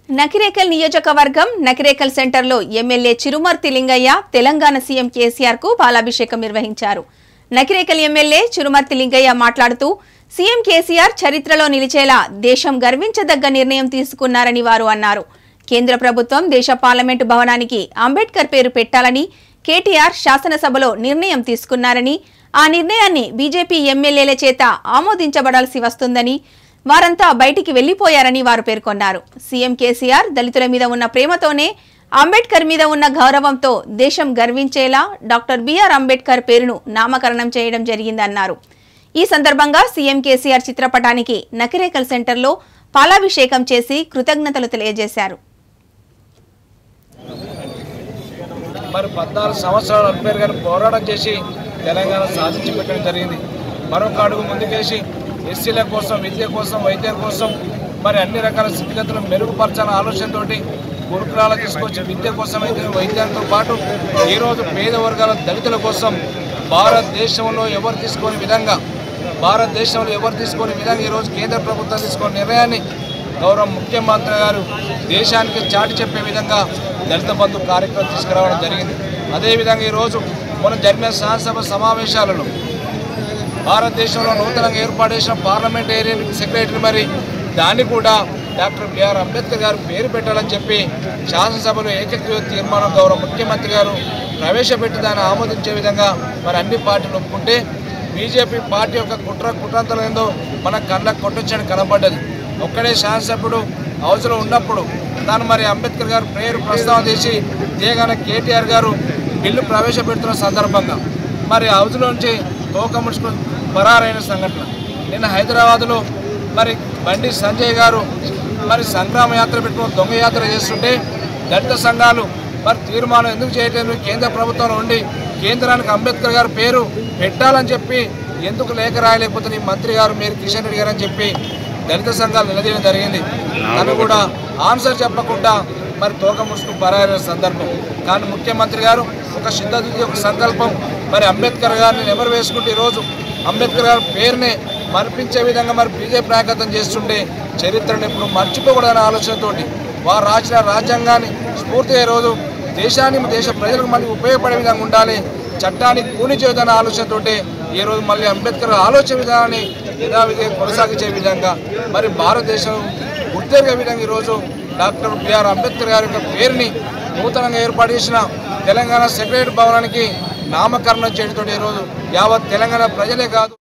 నకిరేకల్ నియోజకవర్గం నకిరేకల్ సెంటర్లో MLA Chirumarthi Lingaiah Telangana CM KCR కు పాలాభిషేకం నిర్వహించారు నకిరేకల్ ఎమ్మెల్యే చిరుమర్తి లింగయ్య మాట్లాడుతూ సీఎం కేసీఆర్ చరిత్రలో నిలిచేలా దేశం గర్వించదగ్గ నిర్ణయం తీసుకున్నారని వారు అన్నారు కేంద్ర ప్రభుత్వం దేశ పార్లమెంటు భవనానికి అంబేద్కర్ పేరు పెట్టాలని కేటీఆర్ శాసనసభలో నిర్ణయం తీసుకున్నారని ఆ నిర్ణయాన్ని బీజేపీ ఎమ్మెల్యేల చేత ఆమోదించబడాల్సి వస్తుందని వారంతా బయటికి వెళ్లిపోయారని వారు పేర్కొన్నారు సీఎం కేసీఆర్ దళితుల మీద ఉన్న ప్రేమతోనే అంబేద్కర్ మీద ఉన్న గౌరవంతో దేశం గర్వించేలా డాక్టర్ బిఆర్ అంబేద్కర్ పేరును నామకరణం చేయడం జరిగిందన్నారు ఈ సందర్భంగా సీఎం కేసీఆర్ చిత్రపటానికి నకిరేకల్ సెంటర్లో పాలాభిషేకం చేసి కృతజ్ఞతలు తెలియజేశారు మరి పద్నాలుగు సంవత్సరాలు అంబేద్కర్ గారు పోరాటం చేసి తెలంగాణ సాధించి పెట్టడం జరిగింది మరొక అడుగు ముందుకేసి ఎస్సీల కోసం విద్య కోసం వైద్యం కోసం మరి అన్ని రకాల స్థితిగతులను మెరుగుపరచాలన్న ఆలోచనతోటి గురుకులాలు తీసుకొచ్చి విద్య కోసం అయితే వైద్యంతో పాటు ఈరోజు పేద వర్గాల దళితుల కోసం భారతదేశంలో ఎవరు తీసుకోని విధంగా భారతదేశంలో ఎవరు తీసుకోని విధంగా ఈరోజు కేంద్ర ప్రభుత్వం తీసుకున్న నిర్ణయాన్ని గౌరవ ముఖ్యమంత్రి గారు దేశానికి చాటి చెప్పే విధంగా దళిత బంధు కార్యక్రమం తీసుకురావడం జరిగింది అదేవిధంగా ఈరోజు మనం జరిగిన శాసనసభ సమావేశాలలో భారతదేశంలో నూతనంగా ఏర్పాటు చేసిన పార్లమెంటేరియన్ సెక్రటరీ మరి దాన్ని కూడా డాక్టర్ బిఆర్ అంబేద్కర్ గారు పేరు పెట్టాలని చెప్పి శాసనసభలో ఏకగ్రీవ తీర్మానం గౌరవ ముఖ్యమంత్రి గారు ప్రవేశపెట్టి దాన్ని ఆమోదించే విధంగా మరి అన్ని పార్టీలు ఒప్పుకుంటే బీజేపీ పార్టీ యొక్క కుట్ర కుట్రంతలు ఏందో మన కళ్ళకు కొట్టొచ్చని కనబడ్డది ఒక్కడే శాసనసభ్యుడు హౌస్లో ఉన్నప్పుడు తాను మరి అంబేద్కర్ గారు పేరు ప్రస్తావన చేసి తీయగానే కేటీఆర్ గారు బిల్లు ప్రవేశపెడుతున్న సందర్భంగా మరి హౌస్లో నుంచి తోక ముడుచుకుని పరారైన సంఘటన నిన్న హైదరాబాద్లో మరి బండి సంజయ్ గారు మరి సంగ్రామ యాత్ర పెట్టుకుని దొంగ యాత్ర చేస్తుంటే దళిత సంఘాలు మరి తీర్మానం ఎందుకు చేయట్లేదు కేంద్ర ప్రభుత్వంలో ఉండి కేంద్రానికి అంబేద్కర్ గారు పేరు పెట్టాలని చెప్పి ఎందుకు లేఖ రాయలేకపోతే నీ మంత్రి గారు మీరు కిషన్ రెడ్డి గారు అని చెప్పి దళిత సంఘాలు నిలదీయడం జరిగింది తను కూడా ఆన్సర్ చెప్పకుండా మరి తోక ముసుకు పరాయిన సందర్భం కానీ ముఖ్యమంత్రి గారు ఒక సిద్ధతుది ఒక సంకల్పం మరి అంబేద్కర్ గారిని ఎవరు వేసుకుంటే ఈరోజు అంబేద్కర్ గారి పేరునే మరిపించే విధంగా మరి బీజేపీ నాయకత్వం చేస్తుంటే చరిత్రను ఎప్పుడు మర్చిపోకూడదనే ఆలోచనతోటి వారు రాసిన రాజ్యాంగాన్ని స్ఫూర్తిగా ఈరోజు దేశాన్ని దేశ ప్రజలకు మళ్ళీ ఉపయోగపడే విధంగా ఉండాలి చట్టాన్ని కూని చేయదన్న ఆలోచనతోటి ఈ రోజు మళ్ళీ అంబేద్కర్ ఆలోచన విధానాన్ని యథావిధిగా కొనసాగించే విధంగా మరి భారతదేశం గుర్తెరిగే విధంగా ఈరోజు డాక్టర్ బిఆర్ అంబేద్కర్ గారి యొక్క పేరుని నూతనంగా ఏర్పాటు చేసిన తెలంగాణ సెక్రటరీ భవనానికి నామకరణం చేయడంతో ఈరోజు యావత్ తెలంగాణ ప్రజలే కాదు